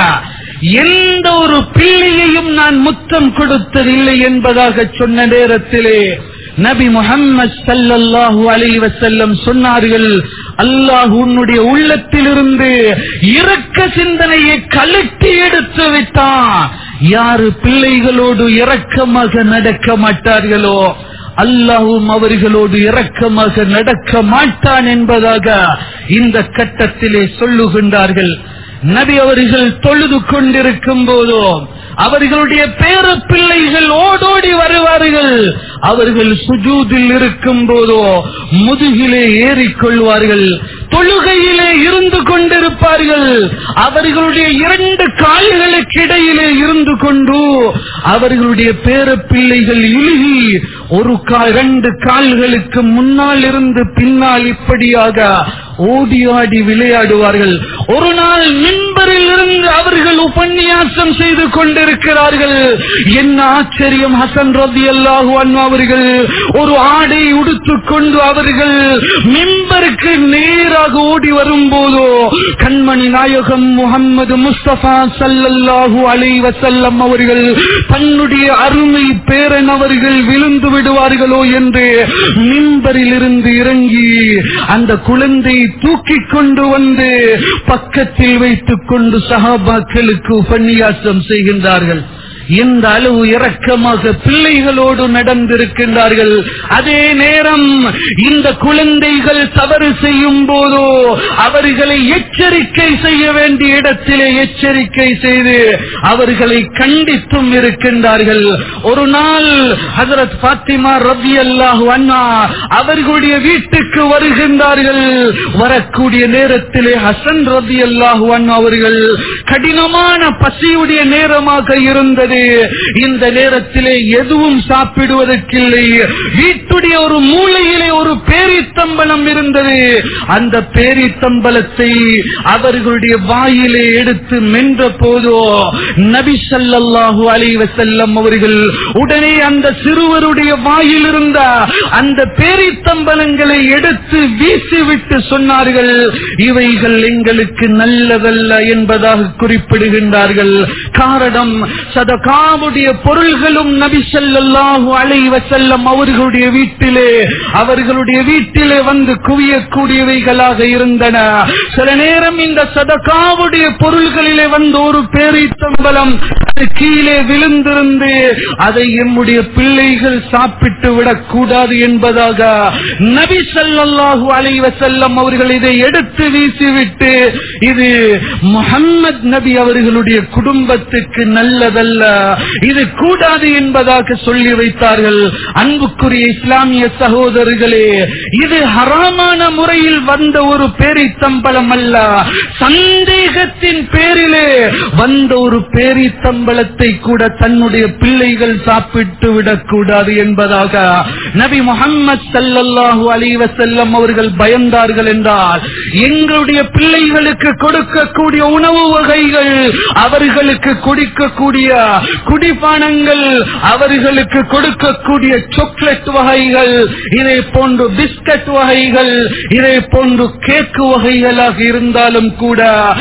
எந்த ஒரு பிள்ளையையும் நான் முத்தம் கொடுத்ததில்லை என்பதாக சொன்ன நேரத்திலே நபி முகம்மது சல்லல்லாஹு அலைஹி வஸல்லம் சொன்னார்கள் அல்லாஹ் உன்னுடைய உள்ளத்திலிருந்து இரக்க சிந்தனையை கலட்டி எடுத்து விட்டான் யாரு பிள்ளைகளோடு இரக்கமாக நடக்க மாட்டார்களோ அல்லாஹும் அவர்களோடு இரக்கமாக நடக்க மாட்டான் என்பதாக இந்த கட்டத்திலே சொல்லுகின்றார்கள் நபி அவர்கள் தொழுது கொண்டிருக்கும் போதோ அவர்களுடைய பேர பிள்ளைகள் ஓடோடி வருவார்கள் அவர்கள் சுஜூதில் இருக்கும் போதோ முதுகிலே ஏறிக்கொள்வார்கள் தொழுகையிலே இருந்து கொண்டிருப்பார்கள் அவர்களுடைய இரண்டு கால்களுக்கு இடையிலே இருந்து கொண்டு அவர்களுடைய பேர பிள்ளைகள் இழுகி ஒரு கால் இரண்டு கால்களுக்கு முன்னால் இருந்து பின்னால் இப்படியாக ஓடி ஆடி விளையாடுவார்கள் ஒரு நாள் மின்பரில் இருந்து அவர்கள் உபன்யாசம் செய்து கொண்டிருக்கிறார்கள் என்ன ஆச்சரியம் ஹசன் ரபி அல்லாஹு அவர்கள் ஒரு ஆடை உடுத்துக் கொண்டு அவர்கள் மின்பருக்கு நேராக ஓடி வரும்போதோ கண்மணி நாயகம் முகம்மது முஸ்தபா சல்லல்லாஹு அலை வசல்லம் அவர்கள் தன்னுடைய அருமை பேரன் அவர்கள் விழுந்து விடுவார்களோ என்று மின்பரில் இருந்து இறங்கி அந்த குழந்தை தூக்கிக் கொண்டு வந்து பக்கத்தில் வைத்துக் கொண்டு சஹாபாக்களுக்கு உபன்யாசம் செய்கின்றார்கள் எந்த அளவு இரக்கமாக பிள்ளைகளோடு நடந்திருக்கின்றார்கள் அதே நேரம் இந்த குழந்தைகள் தவறு செய்யும் போதோ அவர்களை எச்சரிக்கை செய்ய வேண்டிய இடத்திலே எச்சரிக்கை செய்து அவர்களை கண்டித்தும் இருக்கின்றார்கள் ஒரு நாள் ஹசரத் பாத்திமா ரபி அல்லாஹு அண்ணா அவர்களுடைய வீட்டுக்கு வருகின்றார்கள் வரக்கூடிய நேரத்திலே ஹசன் ரபி அல்லாஹு அண்ணா அவர்கள் கடினமான பசியுடைய நேரமாக இருந்தது இந்த நேரத்திலே எதுவும் சாப்பிடுவதற்கில்லை வீட்டுடைய ஒரு மூலையிலே ஒரு பேரித்தம்பலம் இருந்தது அந்த பேரித்தம்பலத்தை அவர்களுடைய வாயிலே எடுத்து மென்ற போதோ நபி ஸல்லல்லாஹு அலைஹி வஸல்லம் அவர்கள் உடனே அந்த சிறுவருடைய வாயில் இருந்த அந்த பேரித்தம்பலங்களை எடுத்து வீசிவிட்டு சொன்னார்கள் இவைகள் எங்களுக்கு நல்லதல்ல என்பதாக குறிப்பிடுகின்றார்கள் காரணம் சத சதகாவுடைய பொருள்களும் நபி ஸல்லல்லாஹு அலைஹி வஸல்லம் அவர்களுடைய வீட்டிலே அவர்களுடைய வீட்டிலே வந்து குவியக்கூடியவைகளாக இருந்தன சில நேரம் இந்த சதகாவுடைய பொருள்களிலே வந்து ஒரு பேரித்தம்பலம் அது கீழே விழுந்திருந்து அதை எம்முடைய பிள்ளைகள் சாப்பிட்டு விடக்கூடாது என்பதாக நபி ஸல்லல்லாஹு அலைஹி வஸல்லம் அவர்கள் இதை எடுத்து வீசிவிட்டு இது முஹம்மத் நபி அவர்களுடைய குடும்பத்துக்கு நல்லதல்ல இது கூடாது என்பதாக சொல்லி வைத்தார்கள் அன்புக்குரிய இஸ்லாமிய சகோதரர்களே இது ஹராமான முறையில் வந்த ஒரு பேரித்தம்பலம் அல்ல சந்தேகத்தின் பேரிலே வந்த ஒரு பேரித்தம்பலத்தை கூட தன்னுடைய பிள்ளைகள் சாப்பிட்டு விடக்கூடாது என்பதாக நபி முகம்மது சல்லல்லாஹு அலைஹி வஸல்லம் அவர்கள் பயந்தார்கள் என்றால் எங்களுடைய பிள்ளைகளுக்கு கொடுக்கக்கூடிய உணவு வகைகள் அவர்களுக்கு குடிக்கக்கூடிய குடிபானங்கள் அவர்களுக்கு கொடுக்கக்கூடிய சாக்லேட் வகைகள் இதே போன்று பிஸ்கட் வகைகள் இதே போன்று கேக்கு வகைகளாக இருந்தாலும் கூட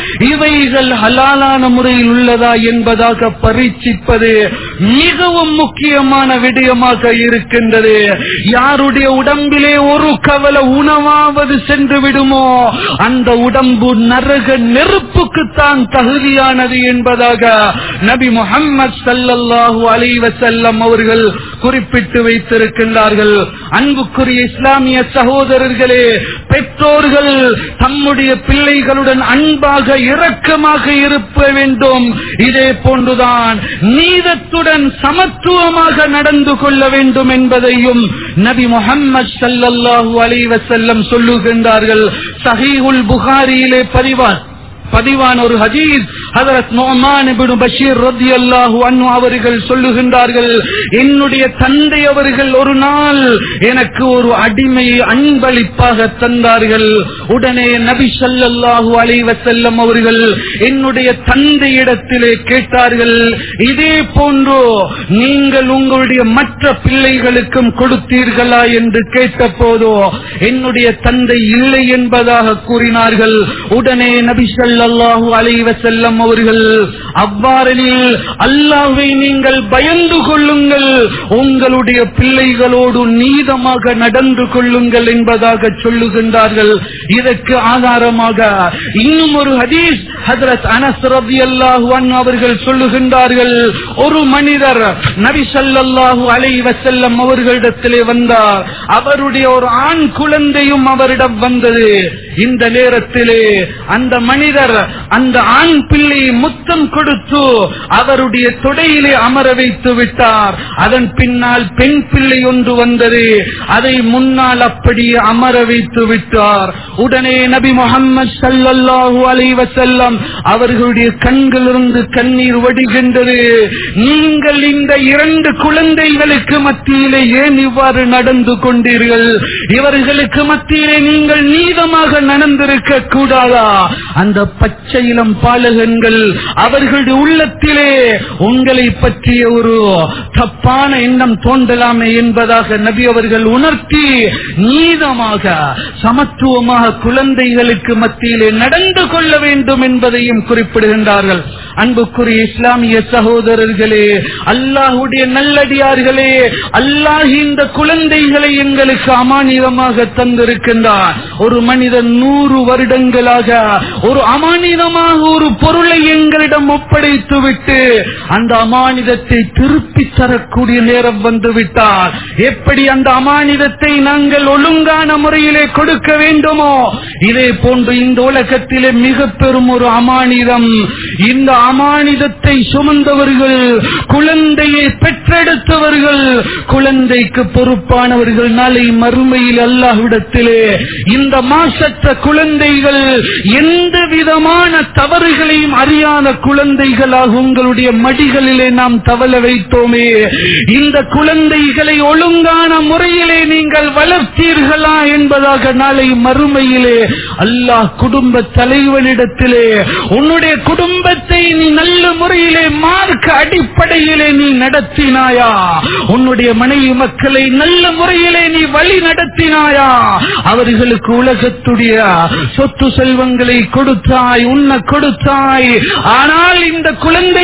இவைகள் ஹலாலான முறையில் உள்ளதா என்பதாக பரீட்சிப்பது மிகவும் முக்கியமான விடயமாக இருக்கின்றது யாருடைய உடம்பிலே ஒரு கவல உணவாவது சென்று விடுமோ அந்த உடம்பு நரக நெருப்புக்குத்தான் தகுதியானது என்பதாக நபி முகம்மது சல்லல்லாஹு அலைஹி வஸல்லம் அவர்கள் குறிப்பிட்டு வைத்திருக்கின்றார்கள் அன்புக்குரிய இஸ்லாமிய சகோதரர்களே பெற்றோர்கள் தம்முடைய பிள்ளைகளுடன் அன்பாக இரக்கமாக இருக்க வேண்டும் இதே போன்றுதான் நீதத்துடன் சமத்துவமாக நடந்து கொள்ள வேண்டும் என்பதையும் நபி முகம்மது சல்லல்லாஹு அலைஹி வஸல்லம் சொல்லுகின்றார்கள் சஹீஹுல் புகாரியிலே பதிவார் பதிவான ஒரு ஹதீஸ் ஹதரத் நோமான் இப்னு பஷீர் ரலியல்லாஹு அன்ஹு அவர்கள் சொல்லுகின்றார்கள் என்னுடைய தந்தை அவர்கள் ஒரு நாள் எனக்கு ஒரு அடிமையை அன்பளிப்பாக தந்தார்கள் உடனே நபி ஸல்லல்லாஹு அலைஹி வஸல்லம் அவர்கள் என்னுடைய தந்தையிடத்திலே கேட்டார்கள் இதே போன்று நீங்கள் உங்களுடைய மற்ற பிள்ளைகளுக்கும் கொடுத்தீர்களா என்று கேட்டபோதோ என்னுடைய தந்தை இல்லை என்பதாக கூறினார்கள் உடனே நபி ஸல்லல்லாஹு அலைஹி வஸல்லம் அவர்கள் அவ்வாறெனில் அல்லாஹ்வை நீங்கள் பயந்து கொள்ளுங்கள் உங்களுடைய பிள்ளைகளோடு நீதமாக நடந்து கொள்ளுங்கள் என்பதாக சொல்லுகின்றார்கள் இதற்கு ஆதாரமாக இன்னும் ஒரு ஹதீஸ் ஹஜரத் அனஸ் ரலியல்லாஹு அன்ஹு அவர்கள் சொல்லுகின்றார்கள் ஒரு மனிதர் நபி ஸல்லல்லாஹு அலைஹி வஸல்லம் அவர்களிடத்திலே வந்தார் அவருடைய ஒரு ஆண் குழந்தையும் அவரிடம் வந்தது இந்த நேரத்திலே அந்த மனிதர் அந்த ஆண் பிள்ளையை முத்தம் கொடுத்து அவருடைய தொடையிலே அமர வைத்து விட்டார் அதன் பின்னால் பெண் பிள்ளை ஒன்று வந்தது அதை முன்னால் அப்படியே அமர வைத்து விட்டார் உடனே நபி முகம்மது ஸல்லல்லாஹு அலைஹி வஸல்லம் அவர்களுடைய கண்களிலிருந்து கண்ணீர் வடிகின்றது நீங்கள் இந்த இரண்டு குழந்தைகளுக்கு மத்தியிலே ஏன் இவ்வாறு நடந்து கொண்டீர்கள் இவர்களுக்கு மத்தியிலே நீங்கள் நீதமாக நடந்திருக்க கூடாதா அந்த பச்சை இளம் பாலகன்கள் அவர்களுடைய உள்ளத்திலே உங்களை பற்றிய ஒரு தப்பான எண்ணம் தோன்றலாமே என்பதாக நபி அவர்கள் உணர்த்தி நீதமாக சமத்துவமாக குழந்தைகளுக்கு மத்தியிலே நடந்து கொள்ள வேண்டும் என்பதையும் குறிப்பிடுகின்றார்கள் அன்புக்குரிய இஸ்லாமிய சகோதரர்களே அல்லாஹுடைய நல்லடியார்களே அல்லாஹ் இந்த குழந்தைகளை எங்களுக்கு அமானிதமாக தந்திருக்கின்றார் ஒரு மனிதன் நூறு வருடங்களாக ஒரு அமானிதமாக ஒரு பொருளை எங்களிடம் ஒப்படைத்து விட்டு அந்த அமானிதத்தை திருப்பி தரக்கூடிய நேரம் வந்து விட்டார் எப்படி அந்த அமானிதத்தை நாங்கள் ஒழுங்கான முறையிலே கொடுக்க வேண்டுமோ இதே போன்று இந்த உலகத்திலே மிக பெரும் ஒரு அமானிதம் இந்த அமானிதத்தை சுமந்தவர்கள் குழந்தையை பெற்றெடுத்தவர்கள் குழந்தைக்கு பொறுப்பானவர்கள் நாளை மறுமையில் அல்லாஹ்விடத்திலே இந்த மாசற்ற குழந்தைகள் எந்த விதமான தவறுகளையும் அறியாத குழந்தைகளாக உங்களுடைய மடிகளிலே நாம் தவள வைத்தோமே இந்த குழந்தைகளை ஒழுங்கான முறையிலே நீங்கள் வளர்த்தீர்களா என்பதாக நாளை மறுமையிலே அல்லாஹ் குடும்ப தலைவனிடத்திலே உன்னுடைய குடும்பத்தை நீ நல்ல முறையிலே மார்க்க அடிப்படையிலே நீ நடத்தினாயா உன்னுடைய மனைவி மக்களை நல்ல முறையிலே நீ வழி நடத்தினாயா அவர்களுக்கு உலகத்துடைய சொத்து செல்வங்களை கொடுத்தாய் உன்ன கொடுத்தாய் ஆனால் இந்த குழந்தைகளுக்கு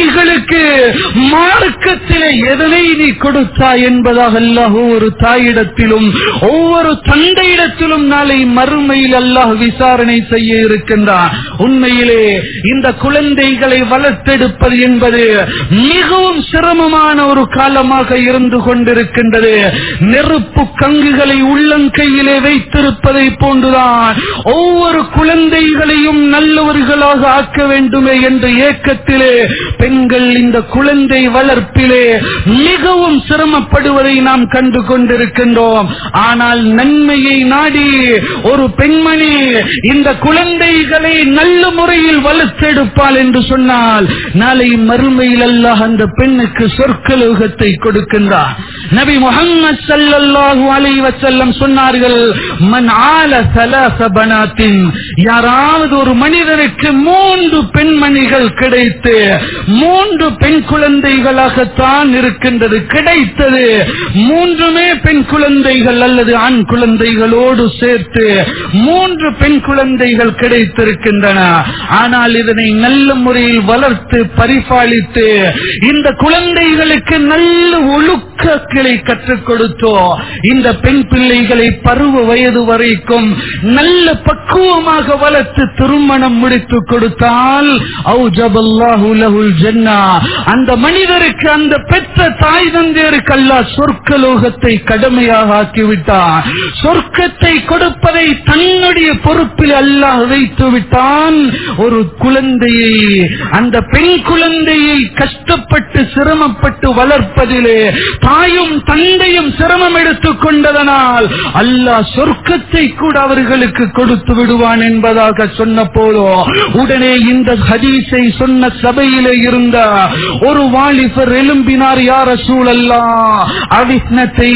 பிள்ளைகளுக்கு மார்க்கத்திலே எதனை நீ கொடுத்தாய் என்பதாக அல்லாஹ் ஒவ்வொரு தாயிடத்திலும் ஒவ்வொரு தந்தையிடத்திலும் நாளை மறுமையில் அல்லாஹ் விசாரணை செய்ய இருக்கின்றான் உண்மையிலே இந்த குழந்தைகளை வளர்த்தெடுப்பது என்பது மிகவும் சிரமமான ஒரு காலமாக இருந்து கொண்டிருக்கின்றது நெருப்பு கங்குகளை உள்ளங்கையிலே வைத்திருப்பதை போன்றுதான் ஒவ்வொரு குழந்தைகளையும் நல்லவர்களாக ஆக்க வேண்டுமே என்ற ஏக்கத்திலே பெண்கள் இந்த குழந்தை வளர்ப்பிலே மிகவும் சிரமப்படுவதை நாம் கண்டு கொண்டிருக்கின்றோம் ஆனால் நன்மையை நாடி ஒரு பெண்மணி இந்த குழந்தைகளை நல்ல முறையில் வளர்த்தெடுப்பாள் என்று சொன்னால் நாளை மறுமையில் அல்லாஹ் அந்த பெண்ணுக்கு சொற்கலோகத்தை கொடுக்கின்றார் நபி முகம்மது ஸல்லல்லாஹு அலைஹி வஸல்லம் சொன்னார்கள் மன் ஆல ஸலாஸ பனாத்தின் யாராவது ஒரு மனிதனுக்கு மூன்று பெண்மணிகள் கிடைத்து மூன்று பெண் குழந்தைகளாகத்தான் இருக்கின்றது கிடைத்தது மூன்றுமே பெண் குழந்தைகள் அல்லது ஆண் குழந்தைகளோடு சேர்த்து மூன்று பெண் குழந்தைகள் கிடைத்திருக்கின்றன ஆனால் இதனை நல்ல முறையில் வளர்த்து பரிபாலித்து இந்த குழந்தைகளுக்கு நல்ல ஒழுக்கங்களை கற்றுக் கொடுத்தோ இந்த பெண் பிள்ளைகளை பருவ வயது வரைக்கும் நல்ல பக்குவமாக வளர்த்து திருமணம் முடித்து கொடுத்தால் அவுஜபல்லாஹு லஹுல் ஜன்னா அந்த மனிதருக்கு அந்த பெற்ற தாய் தந்தையருக்கு அல்லாஹ் சொர்க்கலோகத்தை கடமையாக ஆக்கிவிட்டார் சொர்க்கத்தை கொடுப்பதை தன்னுடைய பொறுப்பில் அல்லாஹ் வைத்து விட்டான் ஒரு குழந்தையை அந்த பெண் குழந்தையை கஷ்டப்பட்டு சிரமப்பட்டு வளர்ப்பதிலே தாயும் தந்தையும் சிரமம் எடுத்துக் கொண்டதனால் அல்லாஹ் சொர்க்கத்தை கூட அவர்களுக்கு கொடுத்து விடுவான் என்பதாக சொன்ன போதோ உடனே இந்த ஹதீஸை சொன்ன சபையிலே இருந்த ஒரு வாலிபர் எழும்பினார் யார சூழல்லா அவிஸ்னத்தை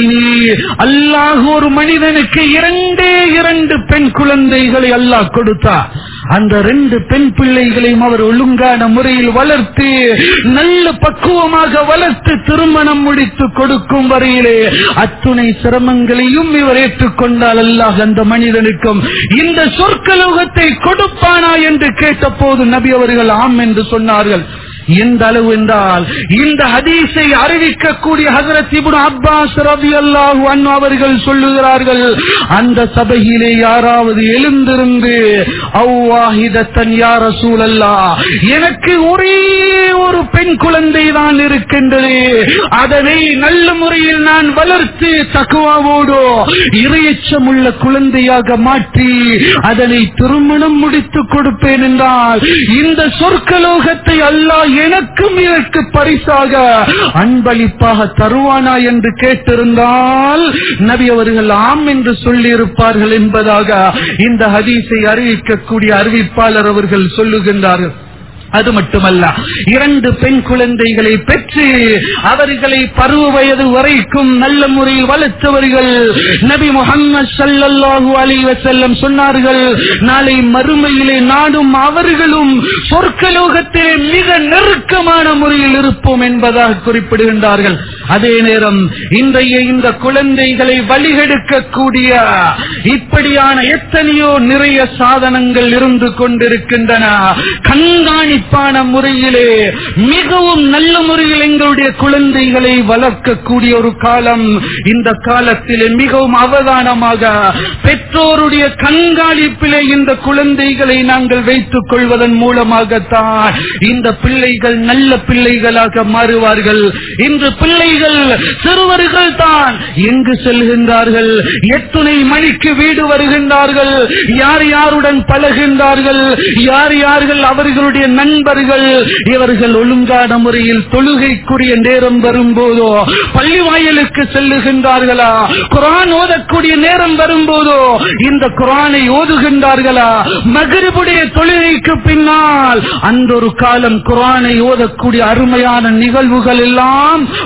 அல்லாஹ் ஒரு மனிதனுக்கு இரண்டே இரண்டு பெண் குழந்தைகளை அல்லாஹ் கொடுத்தார் அந்த ரெண்டு பெண் பிள்ளைகளையும் அவர் ஒழுங்கான முறையில் வளர்த்து நல்ல பக்குவமாக வளர்த்து திருமணம் முடித்து கொடுக்கும் வரையிலே அத்துணை சிரமங்களையும் இவர் ஏற்றுக்கொண்டால் அல்லாஹ் அந்த மனிதனுக்கும் இந்த சொற்கலோகத்தை கொடுப்பானா என்று கேட்டபோது நபி அவர்கள் ஆம் என்று சொன்னார்கள் எந்த அளவு என்றால் இந்த ஹதீஸை அறிவிக்கக்கூடிய ஹசரத் இப்னு அப்பாஸ் ரலியல்லாஹு அன்ஹு அவர்கள் சொல்லுகிறார்கள் அந்த சபையிலே யாராவது எழுந்திருந்து அவ்வாஹிதத்தன் யா ரசூலல்லாஹ் எனக்கு ஒரே ஒரு பெண் குழந்தை தான் இருக்கின்றது அதனை நல்ல முறையில் நான் வளர்த்து தக்குவாவோடு இரையச்சமுள்ள குழந்தையாக மாற்றி அதனை திருமணம் முடித்து கொடுப்பேன் என்றால் இந்த சொற்கலோகத்தை அல்லாஹ் எனக்கும் இதற்கு பரிசாக அன்பளிப்பாக தருவானா என்று கேட்டிருந்தால் நபி அவர்கள் ஆம் என்று சொல்லியிருப்பார்கள் என்பதாக இந்த ஹதீஸை அறிவிக்கக்கூடிய அறிவிப்பாளர் அவர்கள் சொல்லுகின்றார்கள் அது மட்டுமல்ல இரண்டு பெண் குழந்தைகளை பெற்று அவர்களை பருவ வயது வரைக்கும் நல்ல முறையில் வளர்த்தவர்கள் நபி முகம்மது ஸல்லல்லாஹு அலைஹி வஸல்லம் சொன்னார்கள் நாளை மறுமையிலே நாடும் அவர்களும் சொர்க்கலோகத்திலே மிக நெருக்கமான முறையில் இருப்போம் என்பதாக குறிப்பிடுகின்றார்கள் அதே நேரம் இன்றைய இந்த குழந்தைகளை வழிகெடுக்கக்கூடிய இப்படியான எத்தனையோ நிறைய சாதனங்கள் இருந்து கொண்டிருக்கின்றன கண்காணிப்பான முறையிலே மிகவும் நல்ல முறையில் எங்களுடைய குழந்தைகளை வளர்க்கக்கூடிய ஒரு காலம் இந்த காலத்திலே மிகவும் அவதானமாக பெற்றோருடைய கண்காணிப்பிலே இந்த குழந்தைகளை நாங்கள் வைத்துக் கொள்வதன் மூலமாகத்தான் இந்த பிள்ளைகள் நல்ல பிள்ளைகளாக மாறுவார்கள் இன்று பிள்ளைகள் சிறுவர்கள் தான் எங்கு செல்கின்றார்கள் எத்துணை மணிக்கு வீடு வருகின்றார்கள் யார் யாருடன் பழகின்றார்கள் யார் யார்கள் அவர்களுடைய நண்பர்கள் இவர்கள் ஒழுங்கான முறையில் தொழுகைக்குரிய நேரம் வரும்போதோ பள்ளி வாயிலுக்கு செல்லுகின்றார்களா குரான் ஓதக்கூடிய நேரம் வரும்போதோ இந்த குரானை ஓதுகின்றார்களா மகிழ்வுடைய தொழுகைக்கு பின்னால் அந்த ஒரு காலம் குரானை ஓதக்கூடிய அருமையான நிகழ்வுகள் எல்லாம் மக்கள்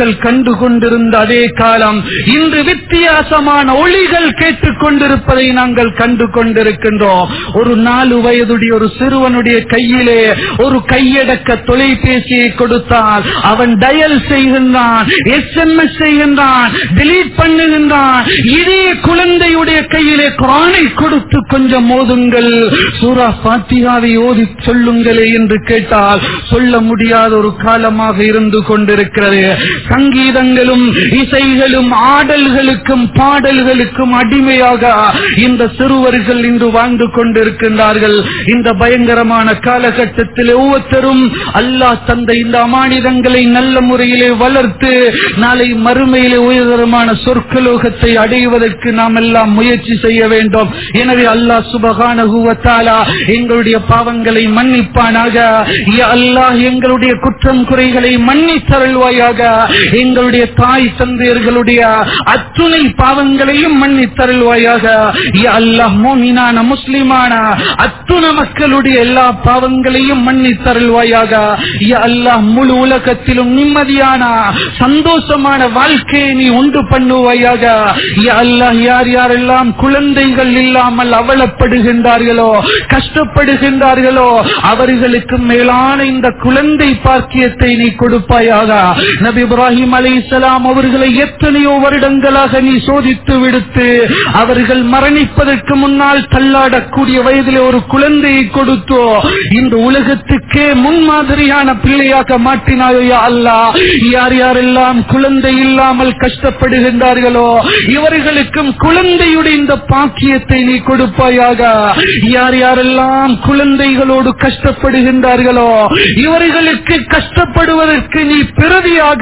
மக்கள் கண்டு கொண்டிருந்த அதே காலம் இன்று வித்தியாசமான ஒளிகள் கேட்டுக் கொண்டிருப்பதை நாங்கள் கண்டு கொண்டிருக்கின்றோம் ஒரு நாலு வயதுடைய ஒரு சிறுவனுடைய கையிலே ஒரு கையடக்க தொலைபேசியை கொடுத்தால் அவன் டயல் செய்கின்றான் எஸ்எம்எஸ் செய்கின்றான் delete பண்ணுகின்றான் இதே குழந்தையுடைய கையிலே குரானை கொடுத்து கொஞ்சம் மோதுங்கள் சூரா பாத்தியாவை ஓதி சொல்லுங்களே என்று கேட்டால் சொல்ல முடியாத ஒரு காலமாக இருந்து கொண்டிருக்கிறது சங்கீதங்களும் இசைகளும் ஆடல்களுக்கும் பாடல்களுக்கும் அடிமையாக இந்த சிறுவர்கள் இன்று வாழ்ந்து கொண்டிருக்கின்றார்கள் இந்த பயங்கரமான காலகட்டத்தில் ஒவ்வொருத்தரும் அல்லாஹ் தந்த இந்த அமானிதங்களை நல்ல முறையிலே வளர்த்து நாளை மறுமையிலே உயர்தரமான சொற்கலோகத்தை அடைவதற்கு நாம் எல்லாம் முயற்சி செய்ய வேண்டும் எனவே அல்லாஹ் சுபகானகுவத்தாலா எங்களுடைய பாவங்களை மன்னிப்பானாக யா அல்லாஹ் எங்களுடைய குற்றம் குறைகளை மன்னித்தருள்வாயாக எங்களுடைய தாய் தந்தையர்களுடைய அத்துணை பாவங்களையும் மன்னித்தருள்வாயாக யா அல்லாஹ் மோமினான முஸ்லிமான அத்துண மக்களுடைய எல்லா பாவங்களையும் மன்னித்தருள்வாயாக யா அல்லாஹ் முழு உலகத்திலும் நிம்மதியான சந்தோஷமான வாழ்க்கையை நீ உண்டு பண்ணுவாயாக யா அல்லாஹ் யார் யாரெல்லாம் குழந்தைகள் இல்லாமல் அவலப்படுகின்றார்களோ கஷ்டப்படுகின்றார்களோ அவர்களுக்கு மேலான இந்த குழந்தை பாக்கியத்தை நீ கொடுப்பாயாக நபி இப்ராஹிம் அலை அவர்களை எத்தனையோ வருடங்களாக நீ சோதித்து விடுத்து அவர்கள் மரணிப்பதற்கு முன்னால் தள்ளாடக்கூடிய வயதிலே ஒரு குழந்தையை கொடுத்தோ இந்த உலகத்துக்கே முன்மாதிரியான பிள்ளையாக மாற்றினாயோ யா அல்லாஹ் யார் யாரெல்லாம் குழந்தை இல்லாமல் கஷ்டப்படுகின்றார்களோ இவர்களுக்கும் குழந்தையுடைய இந்த பாக்கியத்தை நீ கொடுப்பாயாக யார் யாரெல்லாம் குழந்தைகளோடு கஷ்டப்படுகின்றார்களோ இவர்களுக்கு கஷ்டப்படுவதற்கு நீ பிரதியாக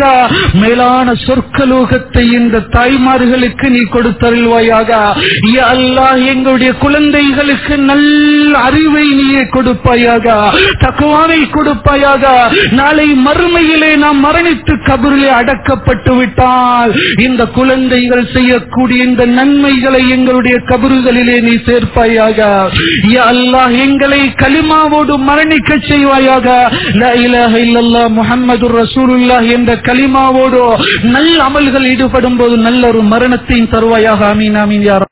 மேலான சொற்கலோகத்தை இந்த தாய்மார்களுக்கு நீ கொடுத்தருள்வாயாக யா அல்லாஹ் எங்களுடைய குழந்தைகளுக்கு நல்ல அறிவை நீயே கொடுப்பாயாக தக்குவாவை கொடுப்பாயாக நாளை மறுமையிலே நாம் மரணித்து கபரிலே அடக்கப்பட்டு விட்டால் இந்த குழந்தைகள் செய்யக்கூடிய இந்த நன்மைகளை எங்களுடைய கபறுகளிலே நீ சேர்ப்பாயாக யா அல்லாஹ் எங்களை கலிமாவோடு மரணிக்க செய்வாயாக லா இலாஹ இல்லல்லாஹ் முஹம்மதுர் ரசூலுல்லாஹ் என்ற கலிமாவோடு நல்ல அமல்கள் ஈடுபடும் போது நல்ல ஒரு மரணத்தையும் தருவாயாக ஆமீன் ஆமீன் யார்